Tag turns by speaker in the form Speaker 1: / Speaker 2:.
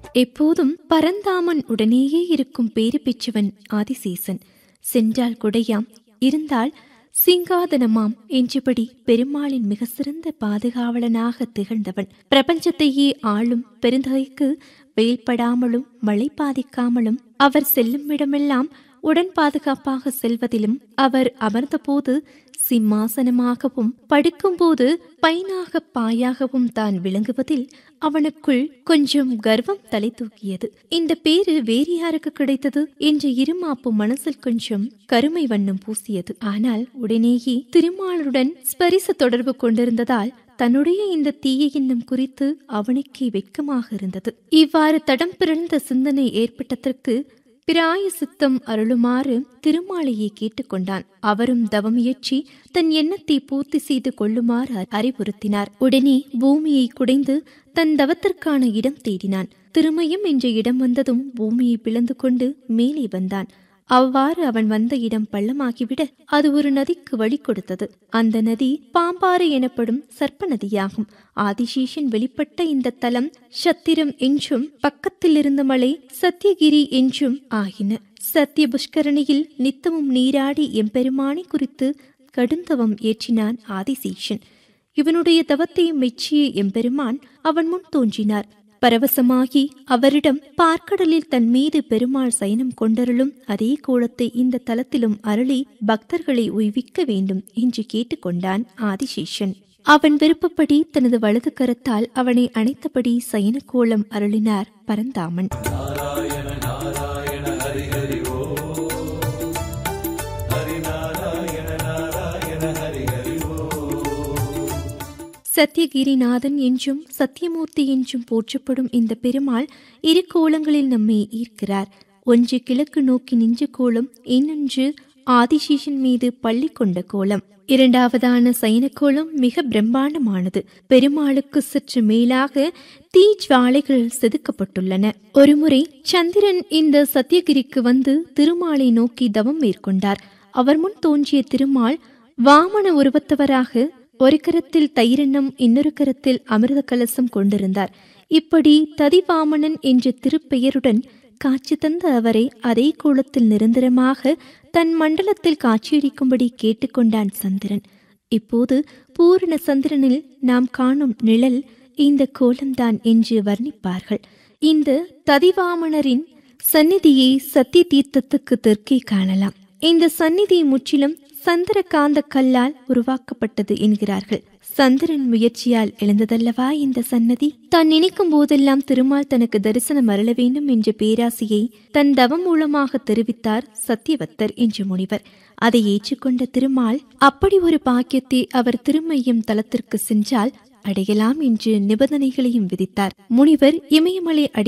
Speaker 1: எப்போதும் பரந்தாமன் உடனேயே இருக்கும் பேறு பெற்றவன் ஆதிசேசன் சென்றால் குடையாம் இருந்தால் சிங்காதனமாம் என்றபடி பெருமாளின் மிக சிறந்த பாதுகாவலனாக திகழ்ந்தவன் பிரபஞ்சத்தையே ஆளும் பெருந்தகைக்கு வெயில் படாமலும் மழை பாதிக்காமலும் அவர் செல்லும் இடமெல்லாம் உடன் பாதுகாப்பாக செல்வதிலும் அவர் அமர்ந்தபோது சிம்மாசனமாகவும் படுக்கும்போது பைனாக பாயாகவும் தான் விளங்குவதில் அவனுக்குள் கொஞ்சம் கர்வம் தலை தூக்கியது இந்த பேரு வேறு யாருக்கு கிடைத்தது என்ற இருமாப்பு மனசில் கொஞ்சம் கருமை வண்ணம் பூசியது ஆனால் உடனேயே திருமாலுடன் ஸ்பரிச தொடர்பு கொண்டிருந்ததால் தன்னுடைய இந்த தீய எண்ணம் குறித்து அவனுக்கே வெட்கமாக இருந்தது இவ்வாறு தடம் பிறந்த சிந்தனை ஏற்பட்டதற்கு பிராய சித்தம் அருளுமாறு திருமாலையை கேட்டுக்கொண்டான் அவரும் தவம் இயற்றி தன் எண்ணத்தை பூர்த்தி செய்து கொள்ளுமாறு அறிவுறுத்தினார் உடனே பூமியை குடைந்து தன் தவத்திற்கான இடம் தேடினான் திருமயம் என்ற இடம் வந்ததும் பூமியை பிளந்து கொண்டு மேலே வந்தான் அவ்வாறு அவன் வந்த இடம் பள்ளமாகிவிட அது ஒரு நதிக்கு வழி கொடுத்தது அந்த நதி பாம்பாறு எனப்படும் சர்ப்ப நதியாகும் ஆதிசேஷன் வெளிப்பட்ட இந்த தலம் சத்திரம் என்றும் பக்கத்தில் இருந்த மலை சத்தியகிரி என்றும் ஆகின சத்திய புஷ்கரணியில் நித்தமும் நீராடி எம்பெருமானை குறித்து கடுந்தவம் ஏற்றினான் ஆதிசேஷன் இவனுடைய தவத்தை மெச்சிய எம்பெருமான் அவன் முன் தோன்றினார் பரவசமாகி அவரிடம் பார்க்கடலில் தன் மீது பெருமாள் சயனம் கொண்டருளும் அதே கோலத்தை இந்த தலத்திலும் அருளி பக்தர்களை உய்விக்க வேண்டும் என்று கேட்டுக்கொண்டான் ஆதிசேஷன் அவன் விருப்பப்படி தனது வலது கரத்தால் அவனை அணைத்தபடி சயன கோலம் அருளினார் பரந்தாமன் சத்தியகிரிநாதன் என்றும் சத்தியமூர்த்தி என்றும் போற்றப்படும் இந்த பெருமாள் இரு கோலங்களில் நம்மை ஈர்க்கிறார் ஒன்று கிழக்கு நோக்கி நின்ற கோலம் இன்னொன்று ஆதிசேஷன் மீது பள்ளி கொண்ட கோலம் இரண்டாவதான சயன கோலம் மிக பிரம்மாண்டமானது பெருமாளுக்கு சற்று மேலாக தீ ஜுவாலைகள் செதுக்கப்பட்டுள்ளன ஒருமுறை சந்திரன் இந்த சத்தியகிரிக்கு வந்து திருமாலை நோக்கி தவம் மேற்கொண்டார் அவர் முன் தோன்றிய திருமால் வாமன உருவத்தவராக ஒரு கரத்தில் தயிரெண்ணம் இன்னொரு கரத்தில் அமிர்த கலசம் கொண்டிருந்தார் இப்படி ததிவாமனன் என்ற திருப்பெயருடன் காட்சி தந்த அவரை அதே கோலத்தில் நிரந்தரமாக தன் மண்டலத்தில் காட்சியளிக்கும்படி கேட்டுக்கொண்டான் சந்திரன் இப்போது பூரண சந்திரனில் நாம் காணும் நிழல் இந்த கோலம்தான் என்று வர்ணிப்பார்கள் இந்த ததிவாமனரின் சந்நிதியை சத்திய தீர்த்தத்துக்கு தெற்கே காணலாம் இந்த சந்நிதி முற்றிலும் சந்திரகாந்த கல்லால் உருவாக்கப்பட்டது என்கிறார்கள் சந்திரன் முயற்சியால் எழுந்ததல்லவா இந்த சன்னதி தான் நினைக்கும் போதெல்லாம் திருமால் தனக்கு தரிசனம் அருள வேண்டும் என்ற பேராசையை தன் தவம் மூலமாக தெரிவித்தார் சத்தியவத்தர் என்ற முனிவர் அதை ஏற்றுக்கொண்ட திருமால் அப்படி ஒரு பாக்கியத்தை அவர் திருமையம் தலத்திற்கு சென்றால் அடையலாம் என்று நிபந்தனைகளையும் விதித்தார் முனிவர் இமயமலை அடி